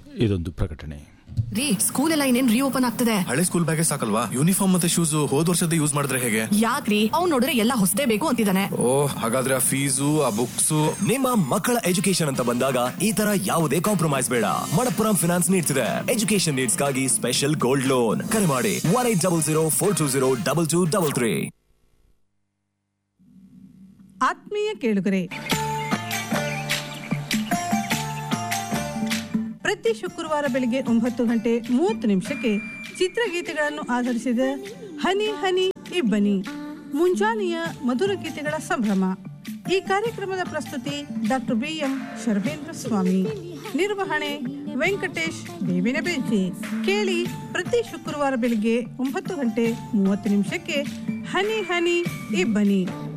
ಇದೊಂದು ಪ್ರಕಟಣೆ ರೀ ಸ್ಕೂಲ್ ಎಲ್ಲ ಇನ್ನೇನ್ ರೀಓಪನ್ ಆಗ್ತದೆ ಹಳೆ ಸ್ಕೂಲ್ ಬ್ಯಾಗೇ ಸಾಕಲ್ವಾ ಯೂನಿಫಾರ್ಮ್ ಮತ್ತೆ ಶೂಸ್ ಹೋದ್ ವರ್ಷದ ಯೂಸ್ ಮಾಡಿದ್ರೆ ಹೇಗೆ ಯಾಕ್ರಿ ಅವ್ನ್ ನೋಡಿದ್ರೆ ಎಲ್ಲ ಹೊಸದೇ ಬೇಕು ಅಂತಿದ್ದಾನೆ ಓ ಹಾಗಾದ್ರೆ ಆ ಫೀಸು ಆ ಬುಕ್ಸು ನಿಮ್ಮ ಮಕ್ಕಳ ಎಜುಕೇಶನ್ ಅಂತ ಬಂದಾಗ ಈ ತರ ಯಾವುದೇ ಕಾಂಪ್ರಮೈಸ್ ಬೇಡ ಮಣಪ್ಪುರಂ ಫಿನಾನ್ಸ್ ನೀಡ್ತಿದೆ ಎಜುಕೇಶನ್ ನೀಡ್ಸ್ ಗಾಗಿ ಸ್ಪೆಷಲ್ ಗೋಲ್ಡ್ ಲೋನ್ ಕರೆ ಮಾಡಿ one eight double zero four two zero double two double three ಆತ್ಮೀಯ ಕೇಳುಗರೆ ಪ್ರತಿ ಶುಕ್ರವಾರ ಬೆಳಿಗ್ಗೆ ಒಂಬತ್ತು ಗಂಟೆ ಮೂವತ್ತು ನಿಮಿಷಕ್ಕೆ ಚಿತ್ರಗೀತೆಗಳನ್ನು ಆಧರಿಸಿದ ಹನಿ ಹನಿ ಇಬ್ಬನಿ ಮುಂಜಾನೆಯ ಮಧುರ ಗೀತೆಗಳ ಸಂಭ್ರಮ ಈ ಕಾರ್ಯಕ್ರಮದ ಪ್ರಸ್ತುತಿ doctor B M Sharvendra Swamy ನಿರ್ವಹಣೆ ವೆಂಕಟೇಶ್ ಬೇವಿನ ಬೆಂಚಿ ಕೇಳಿ ಪ್ರತಿ ಶುಕ್ರವಾರ ಬೆಳಿಗ್ಗೆ ಒಂಬತ್ತು ಗಂಟೆ ಮೂವತ್ತು ನಿಮಿಷಕ್ಕೆ ಹನಿ ಹನಿ ಇಬ್ಬನಿ